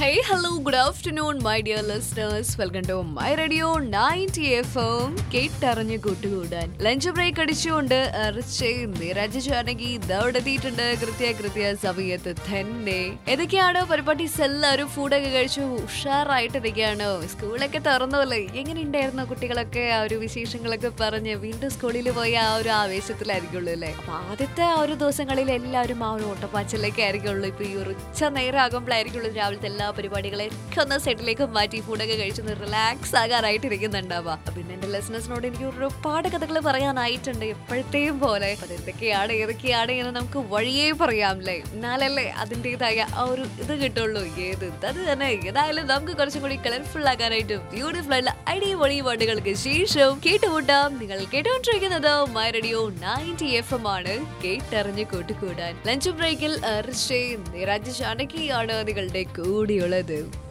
Hey, hello, good afternoon, my dear listeners. Welcome to my radio 90 FM. കേട്ടറിഞ്ഞ് കൂട്ടുകൂടാൻ lunch break അടിച്ചുകൊണ്ട് നിരജ ജാനകി ഇതവിടെ എത്തിയിട്ടുണ്ട് കൃത്യ കൃത്യ സമയത്ത് തന്നെ ഏതൊക്കെയാണ് പരിപാടീസ് എല്ലാവരും ഫുഡൊക്കെ കഴിച്ചു ഉഷാറായിട്ടിരിക്കുകയാണ് സ്കൂളൊക്കെ തുറന്നല്ലേ എങ്ങനെ ഉണ്ടായിരുന്നു കുട്ടികളൊക്കെ ആ ഒരു വിശേഷങ്ങളൊക്കെ പറഞ്ഞ് വീണ്ടും സ്കൂളിൽ പോയി ആ ഒരു ആവേശത്തിലായിരിക്കുള്ളൂ അല്ലേ അപ്പൊ ആദ്യത്തെ ആ ഒരു ദിവസങ്ങളിൽ എല്ലാവരും ആ ഒരു ഓട്ടപ്പാച്ചിലൊക്കെ ആയിരിക്കുള്ളൂ ഇപ്പൊ ഈ ഒരു ഉച്ച നേരം ആകുമ്പോഴായിരിക്കുള്ളൂ രാവിലത്തെ എല്ലാ പരിപാടികളെയൊക്കെ ഒന്ന് സെറ്റിലേക്ക് മാറ്റി ഫുഡൊക്കെ കഴിച്ചൊന്ന് റിലാക്സ് ആകാനായിട്ട് ഇരിക്കുന്നുണ്ടാവുക പിന്നെ എന്റെ ലെസണേഴ്സിനോട് എനിക്ക് ഒരുപാട് കഥകൾ പറയാനായിട്ടുണ്ട് എപ്പോഴത്തെയും പോലെ അപ്പൊ അതെന്തൊക്കെയാണ് ഏതൊക്കെയാണ് എന്ന് നമുക്ക് വഴിയേ പറയാം അല്ലേ എന്നാലല്ലേ അതിൻ്റെതായ ആ ഒരു ഇത് കിട്ടുള്ളൂ ഏത് അത് തന്നെ ഏതായാലും നമുക്ക് കുറച്ചും കൂടി കളർഫുൾ ആക്കാനായിട്ട് ബ്യൂട്ടിഫുൾ ആയിട്ടുള്ള അടിപൊളി പാട്ടുകൾക്ക് ശേഷം കേട്ടുകൂട്ടാം നിങ്ങൾ കേട്ടുകൊണ്ടിരിക്കുന്നത് my radio ninety F M ആണ് കേട്ടറിഞ്ഞ് കൂട്ടുകൂടാൻ ലഞ്ച് ബ്രേക്കിൽ നിരാജ് ജാനകിയാണ് നിങ്ങളുടെ കൂടിയുള്ളത്